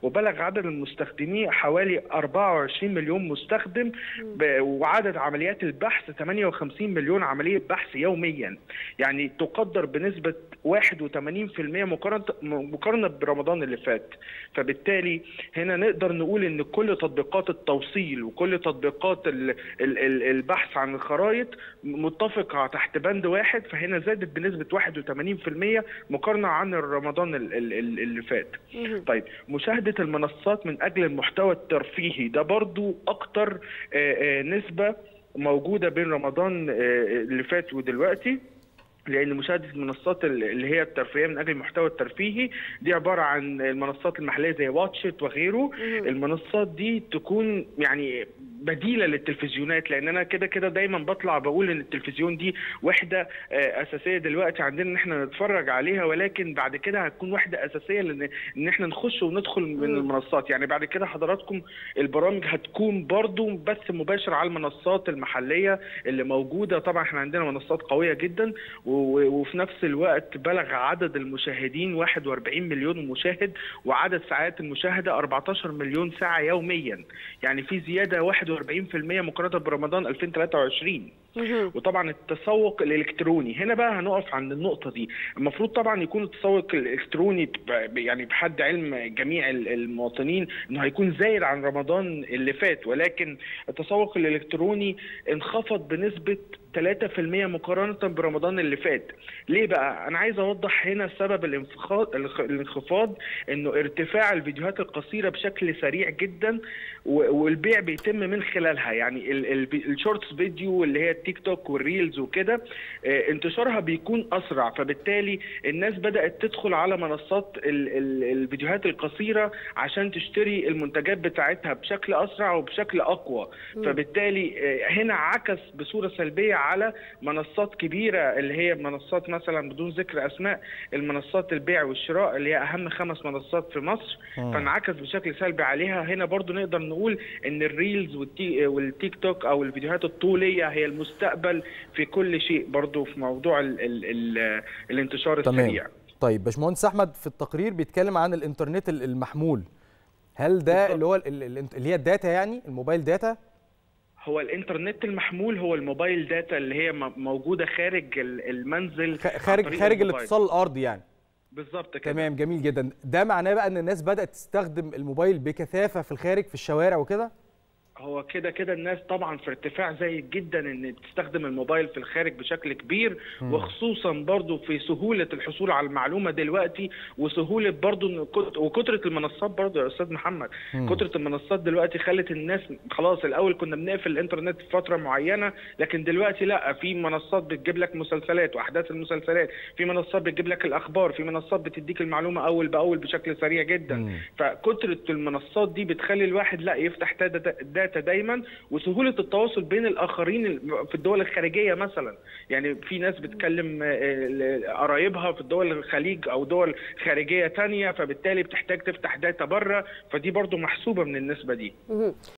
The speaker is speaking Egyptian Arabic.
وبلغ عدد المستخدمين حوالي 24 مليون مستخدم ب- وعدد عمليات البحث 58 مليون عمليه بحث يوميا يعني تقدر بنسبه 81% مقارنه مقارنه برمضان اللي فات فبالتالي هنا نقدر نقول ان كل تطبيقات التوصيل وكل تطبيقات ال ال ال البحث عن الخرائط متفقه تحت بند واحد فهنا زادت بنسبه 81% مقارنه عن رمضان ال- ال- ال- اللي فات طيب مشاهده المنصات من اجل المحتوى الترفيهي ده برضو اكتر آه، آه، نسبه موجوده بين رمضان آه، اللي فات ودلوقتي لان مشاهده المنصات اللي هي الترفيهيه من اجل المحتوى الترفيهي دي عباره عن المنصات المحليه زي واتشت وغيره المنصات دي تكون يعني بديله للتلفزيونات لان انا كده كده دايما بطلع بقول ان التلفزيون دي وحده آه، اساسيه دلوقتي عندنا ان احنا نتفرج عليها ولكن بعد كده هتكون وحده اساسيه لان ان احنا نخش وندخل من المنصات يعني بعد كده حضراتكم البرامج هتكون برضو بث مباشر على المنصات المحليه اللي موجوده طبعا احنا عندنا منصات قويه جدا و- وفي نفس الوقت بلغ عدد المشاهدين 41 مليون مشاهد وعدد ساعات المشاهده 14 مليون ساعه يوميا يعني في زياده 41% مقارنه برمضان 2023 وطبعا التسوق الالكتروني هنا بقى هنقف عند النقطه دي المفروض طبعا يكون التسوق الالكتروني ب- يعني بحد علم جميع ال- المواطنين انه هيكون زايد عن رمضان اللي فات ولكن التسوق الالكتروني انخفض بنسبه 3% مقارنة برمضان اللي فات ليه بقى أنا عايز أوضح هنا سبب الانخفاض الانخفاض إنه ارتفاع الفيديوهات القصيرة بشكل سريع جدا و- والبيع بيتم من خلالها يعني ال- ال- الشورتس فيديو اللي هي التيك توك والريلز وكده آه، انتشارها بيكون أسرع فبالتالي الناس بدأت تدخل على منصات ال- ال- الفيديوهات القصيرة عشان تشتري المنتجات بتاعتها بشكل أسرع وبشكل أقوى فبالتالي آه، هنا عكس بصورة سلبية على منصات كبيرة اللي هي منصات مثلا بدون ذكر أسماء المنصات البيع والشراء اللي هي أهم خمس منصات في مصر فانعكس بشكل سلبي عليها هنا برضو نقدر نقول ان الريلز والتي والتيك توك او الفيديوهات الطوليه هي المستقبل في كل شيء برضو في موضوع ال ال ال الانتشار تمام السريع طيب باشمهندس احمد في التقرير بيتكلم عن الانترنت ال- المحمول هل ده بالظبط. اللي هو ال- ال- اللي هي الداتا يعني الموبايل داتا هو الانترنت المحمول هو الموبايل داتا اللي هي م- موجوده خارج ال- المنزل خ- عن خارج طريق خارج الموبايل. الاتصال الارضي يعني بالظبط كده تمام جميل جدا ده معناه بقى ان الناس بدات تستخدم الموبايل بكثافه في الخارج في الشوارع وكده هو كده كده الناس طبعا في ارتفاع زايد جدا ان تستخدم الموبايل في الخارج بشكل كبير وخصوصا برضو في سهولة الحصول على المعلومة دلوقتي وسهولة برضو إن كت- وكترة المنصات برضو يا استاذ محمد كترة المنصات دلوقتي خلت الناس خلاص الاول كنا بنقفل الانترنت في فترة معينة لكن دلوقتي لا في منصات بتجيب لك مسلسلات واحداث المسلسلات في منصات بتجيب لك الاخبار في منصات بتديك المعلومة اول باول بشكل سريع جدا مم. فكترة المنصات دي بتخلي الواحد لا يفتح داتا داتا دايما وسهولة التواصل بين الآخرين في الدول الخارجية مثلا يعني في ناس بتكلم آه، قرايبها في الدول الخليج أو دول خارجية تانية فبالتالي بتحتاج تفتح داتا بره فدي برضو محسوبة من النسبة دي مهم.